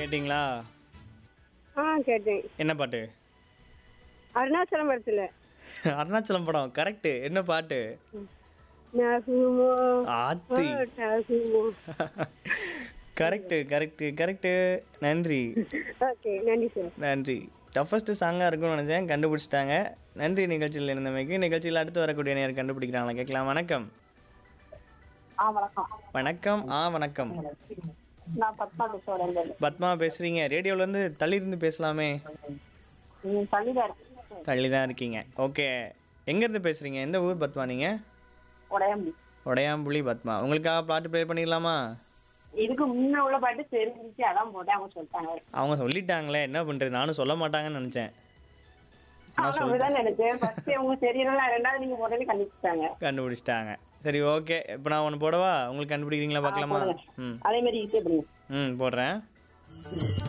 கேட்டிங்களா ஆ கேட்டேன் என்ன பாட்டு அருணாச்சலம் படத்துல அருணாச்சலம் படம் கரெக்ட் என்ன பாட்டு நகுமோ ஆத்தி ஓ, நகுமோ கரெக்ட் கரெக்ட் கரெக்ட் நன்றி ஓகே நன்றி சார் நன்றி டஃபஸ்ட் சாங்காக இருக்கும்னு நினச்சேன் கண்டுபிடிச்சிட்டாங்க நன்றி நிகழ்ச்சியில் இருந்தமைக்கு நிகழ்ச்சியில் அடுத்து வரக்கூடிய நேரம் கண்டுபிடிக்கிறாங்களா கேட்கலாம் வணக்கம் ஆ வணக்கம் வணக்கம் ஆ வணக்கம் நான் பத்மா பேசுறேன் பத்மா பேசுறீங்க ரேடியோல இருந்து தள்ளி இருந்து பேசலாமே பள்ளிதான் இருக்கு தள்ளி தான் இருக்கீங்க ஓகே எங்க இருந்து பேசுறீங்க எந்த ஊர் பத்மா நீங்க உடையம்பி உடையாம்புலி பத்மா உங்களுக்காக பாட்டு ப்ளே பண்ணிடலாமா இதுக்கு முன்ன உள்ள பாட்டு தெரிஞ்சிச்சு அதான் போட்டேன் அவங்க சொல்லிட்டாங்க அவங்க சொல்லிட்டாங்களே என்ன பண்றது நானும் சொல்ல மாட்டாங்கன்னு நினைச்சேன் நானும் அப்படிதான் நினைச்சேன் ஃபர்ஸ்ட் அவங்க தெரியல ரெண்டாவது நீங்க உடனே கண்டிச்சிட்டாங்க கண்டுபிடிச்சிட்டாங்க சரி ஓகே இப்போ நான் ஒன்று போடவா உங்களுக்கு கண்டுபிடிக்கிறீங்களா பார்க்கலாமா ம் அதே மாதிரி ஈஸியா பண்ணுங்க ம் போடுறேன்